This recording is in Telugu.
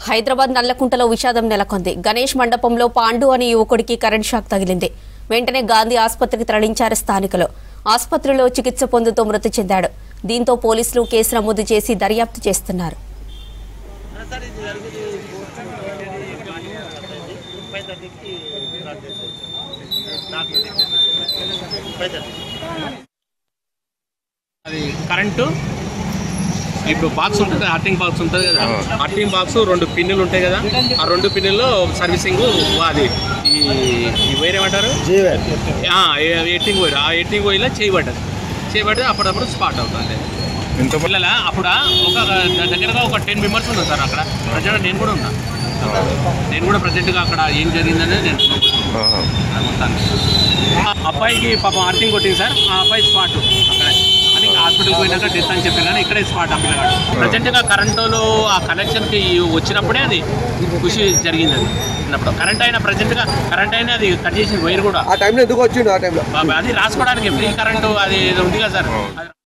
హైదరాబాద్ నల్లకుంటలో విషాదం నెలకొంది గణేష్ మండపంలో పాండు అనే యువకుడికి కరెంట్ షాక్ తగిలింది వెంటనే గాంధీ ఆసుపత్రికి తరలించారు స్థానికులు ఆసుపత్రిలో చికిత్స పొందుతూ మృతి చెందాడు దీంతో పోలీసులు కేసు నమోదు చేసి దర్యాప్తు చేస్తున్నారు అది కరెంటు ఇప్పుడు బాక్స్ ఉంటుంది హార్టింగ్ బాక్స్ ఉంటుంది కదా హార్టింగ్ బాక్స్ రెండు పిన్నులు ఉంటాయి కదా ఆ రెండు పిన్నుల్లో సర్వీసింగ్ అది ఈ ఈ వైర్ ఏమంటారు ఆ, ఏ- ఎయిటింగ్ వైర్ ఆ ఎయిటింగ్ వైర్లో చేయబడ్డది చేయబడితే అప్పుడప్పుడు స్పాట్ అవుతుంది ఎంత పిల్లల అప్పుడు ఒక దగ్గరగా ఒక టెన్ మెంబర్స్ ఉన్నారు సార్ అక్కడ ప్రజెంట్ నేను కూడా ఉన్నా నేను కూడా ప్రజెంట్గా అక్కడ ఏం జరిగిందనేది నేను ఆహా. అది మొత్తానికి. ఆ అబ్బాయికి పాపం ఆర్టింగ్ కొట్టింది సార్ ఆ అబ్బాయి స్పాట్ అక్కడ అని హాస్పిటల్కి పోయినాక డెత్ అని చెప్పాను కానీ ఇక్కడే స్పాట్ ఆ పిల్లగాడు ప్రజెంట్గా కరెంటులో ఆ కనెక్షన్కి వచ్చినప్పుడే అది ఖుషి జరిగింది అది ఉన్నప్పుడు కరెంట్ అయినా ప్రజెంట్గా కరెంట్ అయినా అది కట్ చేసిన వైర్ కూడా ఆ టైంలో ఎందుకు వచ్చిండు ఆ టైంలో అది రాసుకోవడానికి ఫ్రీ కరెంటు అది ఏదో ఉంది కదా సార్ అది